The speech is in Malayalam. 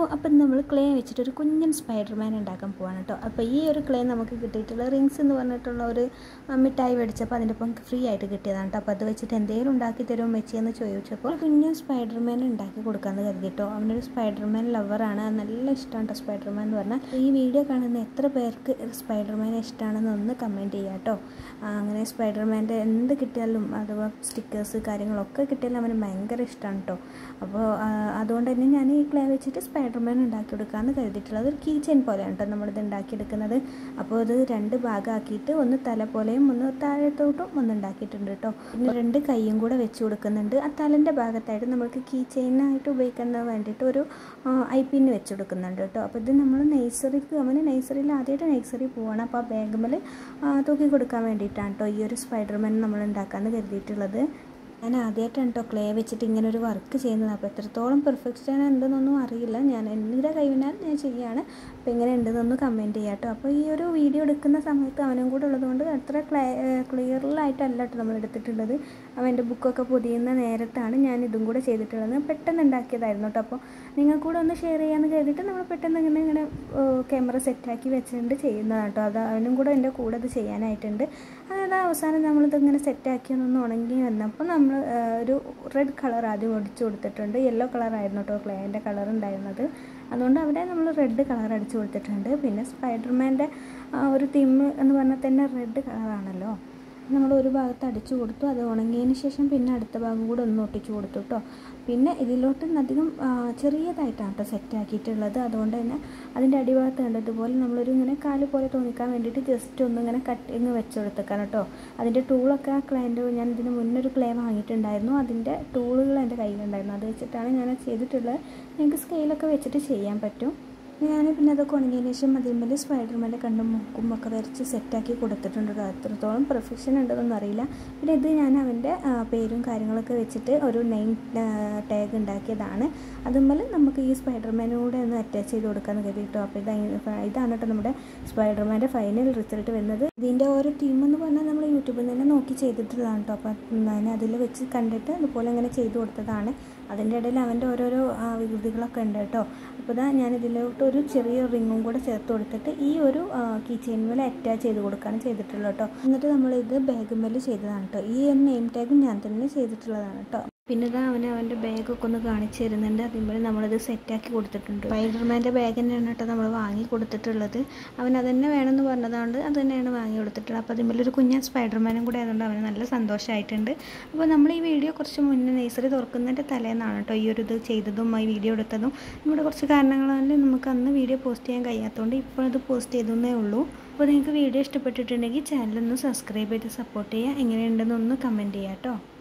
അപ്പം നമ്മൾ ക്ലേ വെച്ചിട്ട് ഒരു കുഞ്ഞൻ സ്പൈഡർമാൻ ഉണ്ടാക്കാൻ പോവാണ് കേട്ടോ അപ്പോൾ ഈ ഒരു ക്ലേ നമുക്ക് കിട്ടിയിട്ടുള്ള റിങ്സ് എന്ന് പറഞ്ഞിട്ടുള്ള ഒരു ആ, മിഠായി മേടിച്ചപ്പോൾ അതിൻ്റെ ഒപ്പം ഫ്രീ ആയിട്ട് കിട്ടിയതാണ് കേട്ടോ അപ്പോൾ അത് വെച്ചിട്ട് എന്തെങ്കിലും ഉണ്ടാക്കി തരുമോ മെച്ചിയെന്ന് ചോദിച്ചപ്പോൾ കുഞ്ഞൻ സ്പൈഡർമാൻ ഉണ്ടാക്കി കൊടുക്കാമെന്ന് കരുതിട്ടോ അവനൊരു സ്പൈഡർമാൻ ലവറാണ് നല്ല ഇഷ്ടമാണ് കേട്ടോ സ്പൈഡർമാൻ എന്ന് പറഞ്ഞാൽ ഈ വീഡിയോ കാണുന്ന എത്ര പേർക്ക് സ്പൈഡർമാനെ ഇഷ്ടമാണെന്ന് ഒന്ന് കമൻറ്റ് ചെയ്യാം കേട്ടോ ആ, അങ്ങനെ സ്പൈഡർമാൻ്റെ എന്ത് കിട്ടിയാലും അഥവാ സ്റ്റിക്കേഴ്സ് കാര്യങ്ങളൊക്കെ കിട്ടിയാലും അവന് ഭയങ്കര ഇഷ്ടമാണ് കേട്ടോ അപ്പോൾ ആ, അതുകൊണ്ട് തന്നെ ഞാൻ ഈ ക്ലേ വെച്ചിട്ട് സ്പൈഡർമാൻ ഉണ്ടാക്കി കൊടുക്കാമെന്ന് കരുതിയിട്ടുള്ളത് ഒരു കീ ചെയിൻ പോലെയാണ് കേട്ടോ നമ്മളിത് ഉണ്ടാക്കിയെടുക്കുന്നത് അപ്പോൾ ഇത് രണ്ട് ഭാഗമാക്കിയിട്ട് ഒന്ന് തല പോലെയും ഒന്ന് താഴത്തോട്ടും ഒന്ന് ഉണ്ടാക്കിയിട്ടുണ്ട് കേട്ടോ പിന്നെ രണ്ട് കൈയും കൂടെ വെച്ച് കൊടുക്കുന്നുണ്ട് ആ തലൻ്റെ ഭാഗത്തായിട്ട് നമുക്ക് കീ ചെയിനായിട്ട് ഉപയോഗിക്കാൻ വേണ്ടിയിട്ട് ഒരു ഐ പിന്ന് വെച്ച് കൊടുക്കുന്നുണ്ട് കേട്ടോ അപ്പോൾ ഇത് നമ്മൾ നഴ്സറിക്ക് അവന് നഴ്സറിയിൽ ആദ്യമായിട്ട് നഴ്സറി പോവാണ് അപ്പോൾ ആ ബാഗുമ്മൽ തൂക്കി കൊടുക്കാൻ വേണ്ടിയിട്ടാണ് കേട്ടോ ഈ ഒരു സ്പൈഡർമാൻ നമ്മൾ ഉണ്ടാക്കാമെന്ന് കരുതിയിട്ടുള്ളത് ഞാൻ ആദ്യമായിട്ടാണ് കേട്ടോ ക്ലേ വെച്ചിട്ട് ഇങ്ങനെ ഒരു വർക്ക് ചെയ്യുന്നത് അപ്പോൾ എത്രത്തോളം പെർഫെക്ഷൻ ഉണ്ടെന്നൊന്നും അറിയില്ല ഞാൻ എൻ്റെ കഴിവിനാൽ ഞാൻ ചെയ്യുകയാണ് അപ്പോൾ എങ്ങനെ ഉണ്ടെന്നൊന്ന് കമൻറ്റ് ചെയ്യാം കേട്ടോ അപ്പോൾ ഈ ഒരു വീഡിയോ എടുക്കുന്ന സമയത്ത് അവനും കൂടെ ഉള്ളതുകൊണ്ട് അത്ര ക്ലേ ക്ലിയറിലായിട്ടല്ല കേട്ടോ നമ്മൾ എടുത്തിട്ടുള്ളത് അവൻ്റെ ബുക്കൊക്കെ പൊതിയുന്ന നേരത്താണ് ഞാൻ ഇതും കൂടെ ചെയ്തിട്ടുള്ളത് പെട്ടെന്ന് ഉണ്ടാക്കിയതായിരുന്നു കേട്ടോ അപ്പോൾ നിങ്ങൾ കൂടെ ഒന്ന് ഷെയർ ചെയ്യാമെന്ന് കരുതിയിട്ട് നമ്മൾ പെട്ടെന്ന് ഇങ്ങനെ ഇങ്ങനെ ക്യാമറ സെറ്റാക്കി വെച്ചിട്ടുണ്ട് ചെയ്യുന്നതാണ് കേട്ടോ അത് അവനും കൂടെ എൻ്റെ കൂടെ അത് ചെയ്യാനായിട്ടുണ്ട് അതായത് അവസാനം നമ്മളിത് ഇങ്ങനെ സെറ്റാക്കി ഒന്ന് ഉണങ്ങി വന്നപ്പോൾ നമ്മൾ ഒരു റെഡ് കളർ ആദ്യം ഒടിച്ചു കൊടുത്തിട്ടുണ്ട് യെല്ലോ കളറായിരുന്നു കേട്ടോ ക്ലേൻ്റെ കളർ ഉണ്ടായിരുന്നത് അതുകൊണ്ട് അവിടെ നമ്മൾ റെഡ് കളർ അടിച്ചു കൊടുത്തിട്ടുണ്ട് പിന്നെ സ്പൈഡർമാൻ്റെ ഒരു തീം എന്ന് പറഞ്ഞാൽ തന്നെ റെഡ് കളറാണല്ലോ നമ്മൾ ഒരു ഭാഗത്ത് അടിച്ചു കൊടുത്തു അത് ഉണങ്ങിയതിന് ശേഷം പിന്നെ അടുത്ത ഭാഗം കൂടെ ഒന്ന് ഒട്ടിച്ചു കൊടുത്തു കേട്ടോ പിന്നെ ഇതിലോട്ട് അധികം ആ, ചെറിയതായിട്ടാണ് കേട്ടോ സെറ്റ് ആക്കിയിട്ടുള്ളത് അതുകൊണ്ട് തന്നെ അതിൻ്റെ അടിഭാഗത്ത് കണ്ടതുപോലെ നമ്മളൊരു ഇങ്ങനെ കാല് പോലെ തോന്നിക്കാൻ വേണ്ടിയിട്ട് ജസ്റ്റ് ഒന്ന് ഇങ്ങനെ കട്ടിങ് വെച്ച് കൊടുത്തേക്കാണ് കേട്ടോ അതിൻ്റെ ടൂളൊക്കെ ആ ക്ലൈൻ്റെ ഞാൻ ഇതിന് മുന്നേ ഒരു ക്ലേ വാങ്ങിയിട്ടുണ്ടായിരുന്നു അതിൻ്റെ ടൂളുകൾ എൻ്റെ കയ്യിലുണ്ടായിരുന്നു അത് വെച്ചിട്ടാണ് ഞാൻ ചെയ്തിട്ടുള്ളത് നിങ്ങൾക്ക് സ്കെയിലൊക്കെ വെച്ചിട്ട് ചെയ്യാൻ പറ്റും ഞാൻ പിന്നെ അതൊക്കെ ഉണങ്ങിയതിന് ശേഷം അതിന്മേൽ സ്പൈഡർമാൻ്റെ കണ്ടും മൂക്കും ഒക്കെ വരച്ച് സെറ്റാക്കി കൊടുത്തിട്ടുണ്ട് കേട്ടോ എത്രത്തോളം പെർഫെക്ഷൻ ഉണ്ടെന്നൊന്നും അറിയില്ല പിന്നെ ഇത് ഞാൻ അവൻ്റെ ആ, പേരും കാര്യങ്ങളൊക്കെ വെച്ചിട്ട് ഒരു നെയിം ടാഗ് ഉണ്ടാക്കിയതാണ് അതുമ്പോൾ നമുക്ക് ഈ സ്പൈഡർമാനും കൂടെ ഒന്ന് അറ്റാച്ച് ചെയ്ത് കൊടുക്കാമെന്ന് കരുതി കേട്ടോ അപ്പോൾ ഇതാ ഇതാണ് കേട്ടോ നമ്മുടെ സ്പൈഡർമാൻ്റെ ഫൈനൽ റിസൾട്ട് വരുന്നത് ഇതിൻ്റെ ഓരോ ടീം എന്ന് പറഞ്ഞാൽ നമ്മൾ യൂട്യൂബിൽ നിന്ന് തന്നെ നോക്കി ചെയ്തിട്ടുള്ളതാണ് കേട്ടോ അപ്പോൾ ഞാൻ അതിൽ വെച്ച് കണ്ടിട്ട് അതുപോലെ അങ്ങനെ ചെയ്ത് കൊടുത്തതാണ് അതിൻ്റെ ഇടയിൽ അവൻ്റെ ഓരോരോ ആ, വികൃതികളൊക്കെ ഉണ്ട് കേട്ടോ അപ്പോൾ ഇതാ ഞാൻ ഇതിലോട്ട് ഒരു ചെറിയ റിങ്ങും കൂടെ ചേർത്ത് കൊടുത്തിട്ട് ഈ ഒരു കീ ചെയിൻ മേലെ അറ്റാച്ച് ചെയ്ത് കൊടുക്കുകയാണ് ചെയ്തിട്ടുള്ളത് കേട്ടോ എന്നിട്ട് നമ്മളിത് ബാഗ് മേലെ ചെയ്തതാണ് കേട്ടോ ഈ ഒരു നെയിം ടാഗും ഞാൻ തന്നെ ചെയ്തിട്ടുള്ളതാണ് കേട്ടോ പിന്നെ ഇതാ അവന് അവൻ്റെ ബാഗൊക്കെ ഒന്ന് കാണിച്ചു തരുന്നുണ്ട് അതിന്മേൽ നമ്മളിത് സെറ്റാക്കി കൊടുത്തിട്ടുണ്ട് സ്പൈഡർമാൻ്റെ ബാഗ് തന്നെയാണ് കേട്ടോ നമ്മൾ വാങ്ങി കൊടുത്തിട്ടുള്ളത് അവൻ അത് തന്നെ വേണമെന്ന് പറഞ്ഞതുകൊണ്ട് അത് തന്നെയാണ് വാങ്ങി കൊടുത്തിട്ടുള്ളത് അപ്പോൾ അതിന്മേൽ ഒരു കുഞ്ഞൻ സ്പൈഡർമാനും കൂടെ ആയതുകൊണ്ട് അവന് നല്ല സന്തോഷമായിട്ടുണ്ട് അപ്പോൾ നമ്മൾ ഈ വീഡിയോ കുറച്ച് മുന്നേ നേഴ്സറി തുറക്കുന്നതിൻ്റെ തലേന്നാണ് കേട്ടോ ഈ ഒരു ഇത് ചെയ്തതും ഈ വീഡിയോ എടുത്തതും നമ്മുടെ കുറച്ച് കാരണങ്ങളാൽ നമുക്ക് അന്ന് വീഡിയോ പോസ്റ്റ് ചെയ്യാൻ കഴിയാത്തതുകൊണ്ട് ഇപ്പോൾ അത് പോസ്റ്റ് ചെയ്തേ ഉള്ളൂ അപ്പോൾ നിങ്ങൾക്ക് വീഡിയോ ഇഷ്ടപ്പെട്ടിട്ടുണ്ടെങ്കിൽ ചാനലൊന്ന് സബ്സ്ക്രൈബ് ചെയ്ത് സപ്പോർട്ട് ചെയ്യുക എങ്ങനെയുണ്ടെന്നൊന്ന് കമൻറ്റ് ചെയ്യാം കേട്ടോ